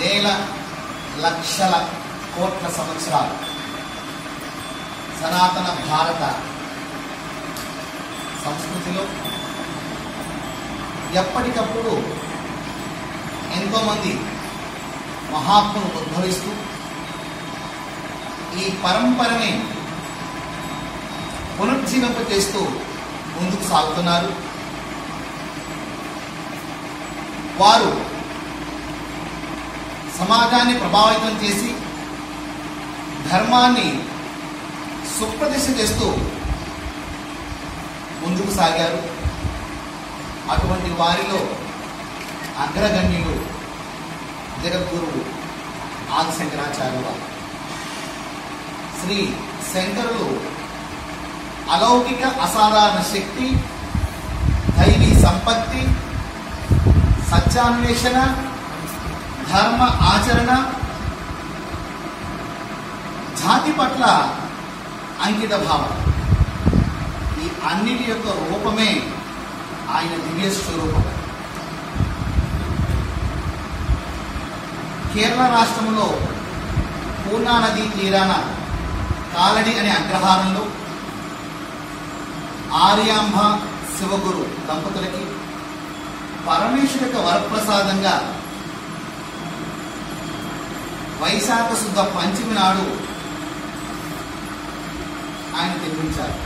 వేల లక్షల కోట్ల సంవత్సరాలు సనాతన భారత సంస్కృతిలో ఎప్పటికప్పుడు ఎంతోమంది మహాత్ములు ఉద్భవిస్తూ ఈ పరంపరని పునర్జీవింప చేస్తూ ముందుకు సాగుతున్నారు వారు సమాజాన్ని ప్రభావితం చేసి ధర్మాన్ని సుప్రతిష్ఠ చేస్తూ ముందుకు సాగారు అటువంటి వారిలో అగ్రగణ్యులు జగద్గురువు ఆదిశంకరాచార్య వారు శ్రీ శంకరులు అలౌకిక అసాధారణ శక్తి దైవీ సంపత్తి సత్యాన్వేషణ ధర్మ ఆచరణ జాతి పట్ల అంకిత భావం ఈ అన్నిటి యొక్క రూపమే ఆయన దివ్య స్వరూపం కేరళ రాష్ట్రంలో పూర్ణా నదీ తీరాన కాలడి అనే అగ్రహారంలో ఆర్యాంబ శివగురు దంపతులకి పరమేశ్వరు యొక్క వరప్రసాదంగా వైశాఖ శుద్ధ పంచమి నాడు ఆయన జన్మించారు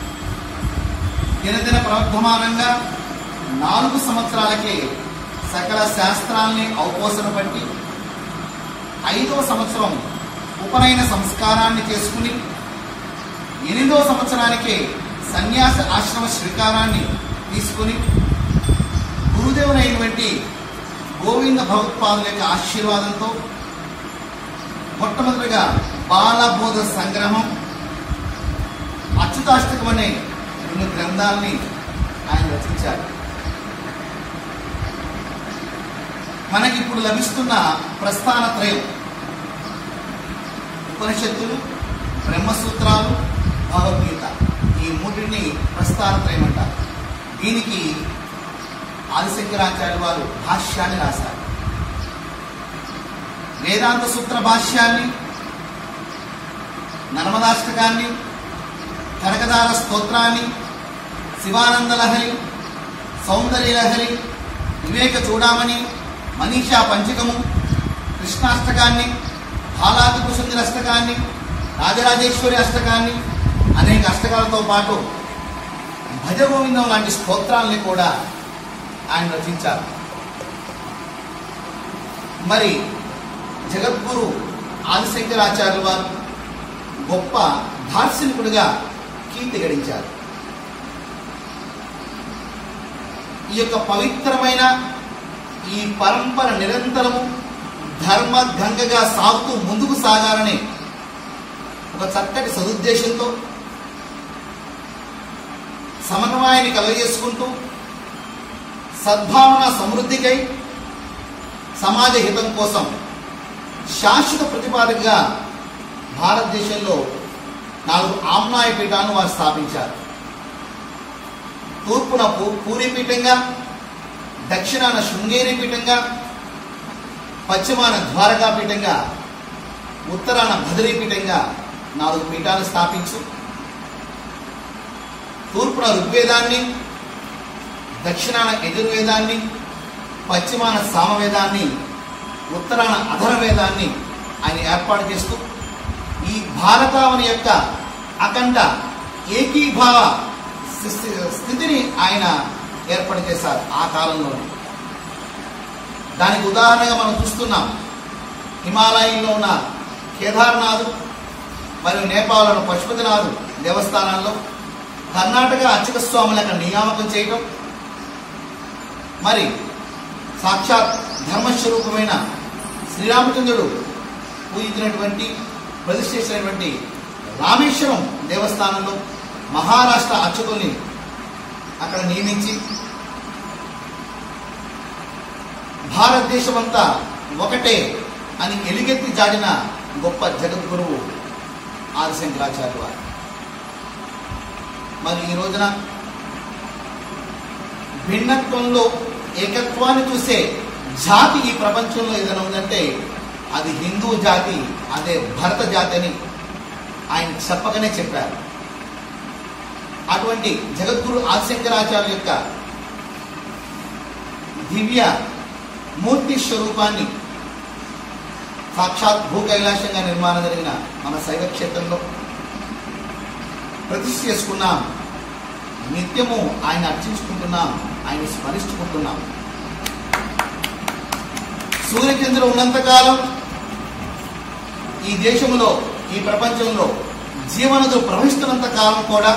దినదిన ప్రవర్ధమానంగా నాలుగు సంవత్సరాలకే సకల శాస్త్రాల్ని ఔపోసన పట్టి ఐదవ సంవత్సరం ఉపనయన సంస్కారాన్ని చేసుకుని ఎనిమిదవ సంవత్సరానికే సన్యాస ఆశ్రమ శ్రీకారాన్ని తీసుకుని గురుదేవునైనటువంటి గోవింద భగవత్పాదుల యొక్క ఆశీర్వాదంతో మొట్టమొదటిగా బాలబోధ సంగ్రహం అచ్యుతాష్టకం అనే రెండు గ్రంథాలని ఆయన రచించారు మనకి ఇప్పుడు లభిస్తున్న ప్రస్థాన త్రయం ఉపనిషత్తులు బ్రహ్మసూత్రాలు భగవద్గీత ఈ మూటిని ప్రస్థాన త్రయం అంటారు దీనికి ఆదిశంకరాచార్య వారు భాష్యాన్ని రాశారు వేదాంత సూత్ర భాష్యాన్ని నర్మదాష్టకాన్ని కనకదార స్తోత్రాన్ని శివానంద లహరి సౌందర్య లహరి వివేక చూడామణి మనీషా పంచకము కృష్ణాష్టకాన్ని బాలాది కుసుందరి అష్టకాన్ని రాజరాజేశ్వరి అష్టకాన్ని అనేక అష్టకాలతో పాటు భజ గోవిందం లాంటి స్తోత్రాలని కూడా ఆయన రచించారు మరి జగద్గురు ఆదిశంకరాచార్యుల వారు గొప్ప దార్శనికుడిగా కీర్తి గడించారు ఈ యొక్క పవిత్రమైన ఈ పరంపర నిరంతరము ధర్మ గంగగా సాగుతూ ముందుకు సాగాలనే ఒక చక్కటి సదుద్దేశంతో సమన్వయాన్ని కలగజేసుకుంటూ సద్భావన సమృద్ధికై సమాజ హితం కోసం శాశ్వత ప్రతిపాదకగా భారతదేశంలో నాలుగు ఆమ్నాయ పీఠాలను వారు స్థాపించారు తూర్పున పూ- పూరి పీఠంగా దక్షిణాన శృంగేరి పీఠంగా పశ్చిమాన ద్వారకా పీఠంగా ఉత్తరాన భద్రీ పీఠంగా నాలుగు పీఠాలు స్థాపించు తూర్పున ఋగ్వేదాన్ని దక్షిణాన యజుర్వేదాన్ని పశ్చిమాన సామవేదాన్ని ఉత్తరాన అధర్వేదాన్ని ఆయన ఏర్పాటు చేస్తూ ఈ భారతావని యొక్క అఖండ ఏకీభావ స్థి- స్థితిని ఆయన ఏర్పాటు చేశారు ఆ కాలంలోనే దానికి ఉదాహరణగా మనం చూస్తున్నాం హిమాలయంలో ఉన్న కేదార్నాథ్ మరియు నేపాల్లోని పశుపతినాథ్ దేవస్థానాల్లో కర్ణాటక అర్చక స్వాముల యొక్క నియామకం చేయటం మరి సాక్షాత్ ధర్మస్వరూపమైన శ్రీరామచంద్రుడు పూజించినటువంటి ప్రతిష్ఠ చేసినటువంటి రామేశ్వరం దేవస్థానంలో మహారాష్ట్ర అర్చకుల్ని అక్కడ నియమించి భారతదేశమంతా ఒకటే అని ఎలుగెత్తి చాటిన గొప్ప జగద్గురువు ఆదిశంకరాచార్య వారు మరి ఈ రోజున భిన్నత్వంలో ఏకత్వాన్ని చూసే జాతి ఈ ప్రపంచంలో ఏదైనా ఉందంటే అది హిందూ జాతి అదే భరత జాతి అని ఆయన చెప్పకనే చెప్పారు అటువంటి జగద్గురు ఆదిశంకరాచార్య యొక్క దివ్య మూర్తి స్వరూపాన్ని సాక్షాత్ భూ కైలాసంగా నిర్మాణం జరిగిన మన శైవ క్షేత్రంలో ప్రతిష్ఠ చేసుకున్నాం నిత్యము ఆయన అర్చించుకుంటున్నాం ఆయన స్మరించుకుంటున్నాం సూర్యచంద్రులు ఉన్నంతకాలం ఈ దేశంలో ఈ ప్రపంచంలో జీవనదులు ప్రవహిస్తున్నంత కాలం కూడా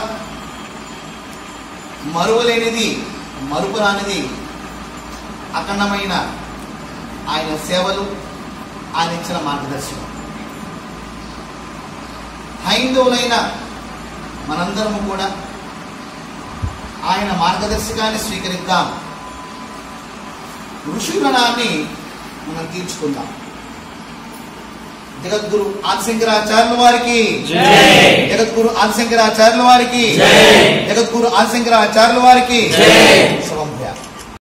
మరువలేనిది మరుపురానిది అఖండమైన ఆయన సేవలు ఆయన ఇచ్చిన మార్గదర్శనం హైందవులైన మనందరము కూడా ఆయన మార్గదర్శకాన్ని స్వీకరిద్దాం ఋషుగణాన్ని మనం తీర్చుకుందాం జగద్గురు ఆదిశంకరాచార్యుల వారికి జై. జగద్గురు ఆదిశంకరాచార్యుల వారికి జై. జగద్గురు ఆదిశంకరాచార్యుల వారికి జై.